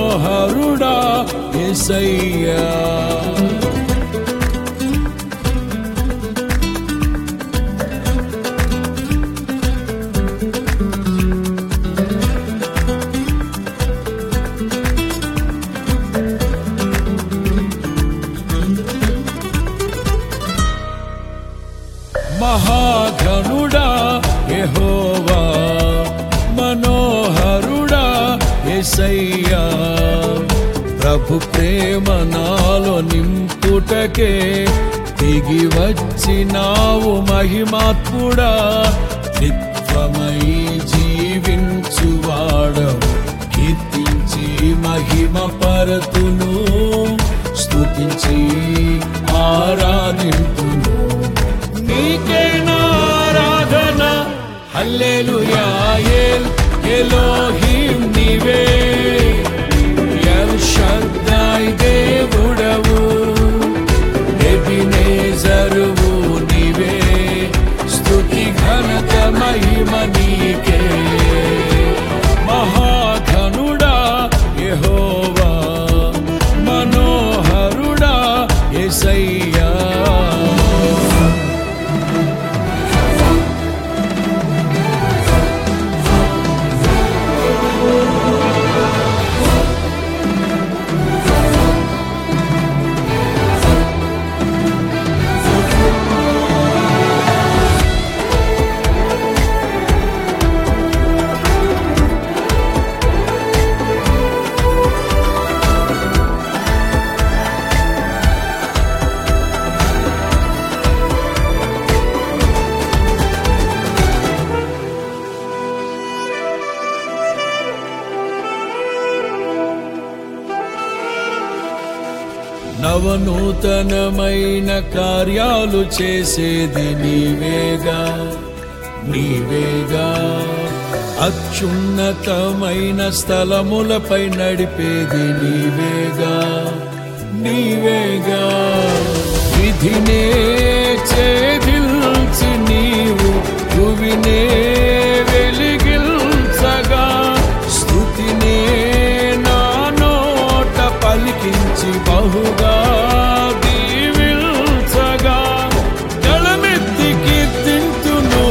మనోహరుడా ఎసయ్యా మహాఘనుడా యెహోవా మనోహరుడా ఎసయ్యా ప్రభు ప్రేమ నాలో నింపుటకే దిగి వచ్చినావు మహిమాత్ముడా నిత్వమై జీవించువాడవు కీర్తించి మహిమ పరతును స్తుతించి ఆరాధింతును నీకే నారాధన హల్లెలూయా ఎల్ ఎలోహిం నీవే ఎల్ షద్దై దేవుడవు ఎబినేజరువు నీవే స్తుతి ఘనత మహిమ నీకే మహాధనుడా యెహోవా మనోహరుడా యేసయ్యా నవనూతనమైన కార్యాలు చేసేది నీవేగా నీవేగా అత్యున్నతమైన స్థలములపై నడిపేది నీవేగా నీవేగా విధినే చేదిల్చి నీవు భువినే వెలిగిల్చగా స్థుతినే నా నోట పలికించి బహుగా దీవిల్చగా గళమెత్తి కీర్తింతును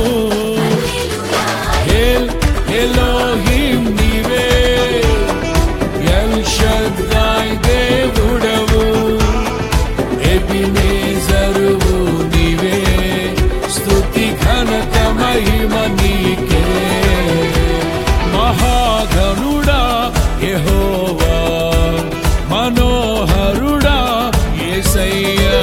ఎల్ ఎలోహిం నీవే ఎల్ షద్దాయ్ దేవుడవు ఎబినేజరువు నీవే స్తుతి ఘనత మహిమ నీకే మహాగణుడా యెహోవా మనోహరుడా యేసయ్యా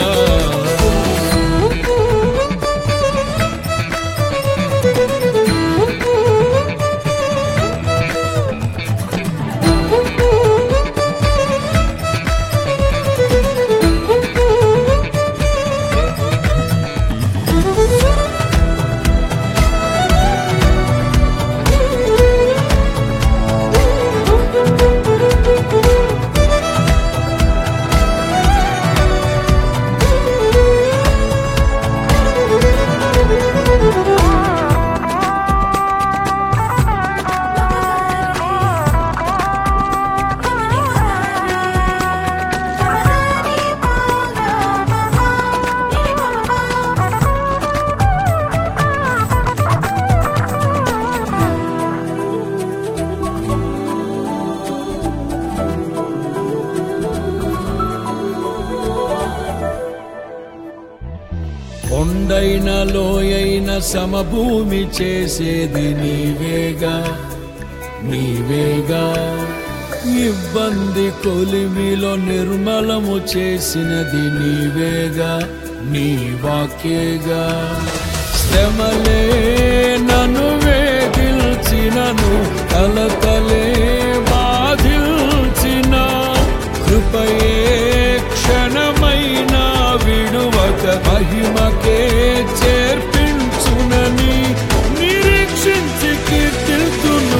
కొండైన లోయైన సమభూమి చేసేది నీవేగా నీవేగా ఇబ్బంది కొలిమిలో నిర్మలము చేసినది నీవేగా నీ వాక్యేగా శ్రమలే నన్ను వేగిల్చినను కలతలే బాధిల్చిన కృపయే క్షణమైన విడువక మహిమకే చేర్పించునని నిరీక్షించి కీర్తిల్తును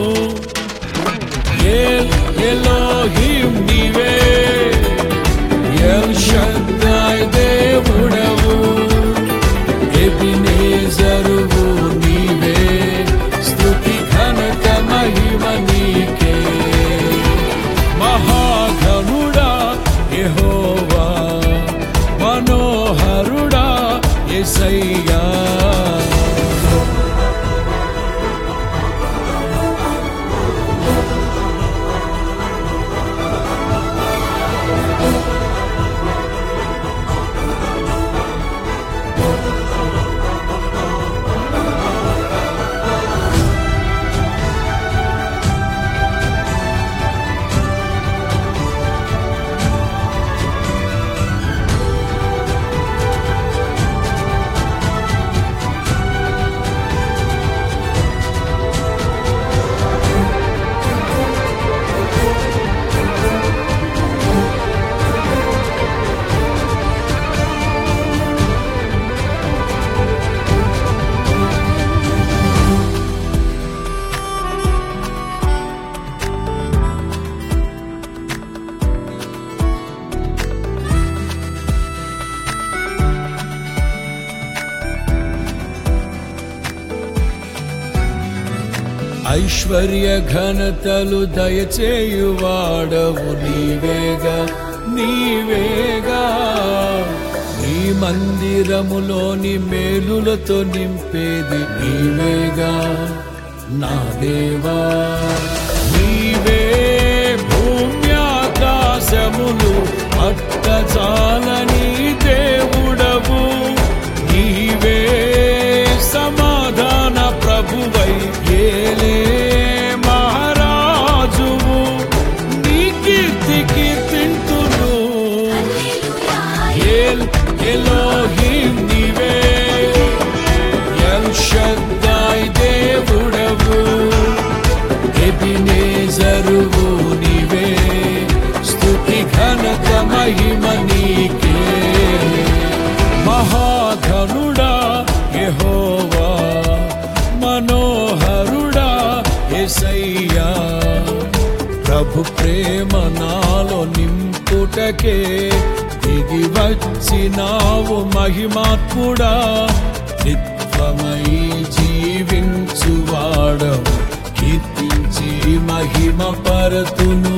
ఎల్ ఎలోహిం నీవే ఎల్ షద్దాయ్ దేవుడవు ఎబినేజరువు నీవే స్తుతి ఘనత మహిమ నీకే మా ఐశ్వర్య ఘనతలు దయచేయువాడవు నీవేగా నీవేగా నీ మందిరములోని మేలులతో నింపేది నీవేగా నా దేవా నీవే భూమ్యాకాశములు అట్టచాలని దేవుడవు నీవే సమాధాన ప్రభువై ఏలే మహారాజువు నీ కీర్తి కీర్తింతును ఏల్ ఎలోహిం నీవే ఎల్ షద్దాయ్ దేవుడవు ఎబినేజరువు నీవే స్తుతి ఘనత మహిమ నీకే మహాధనుడా యెహోవా మనోహరుడా ఎసయ్యా ప్రభు ప్రేమ నాలో నింపుటకే దిగి వచ్చినావు మహిమాత్ముడా నిత్వమై జీవించువాడవు కీర్తించి మహిమ పరతును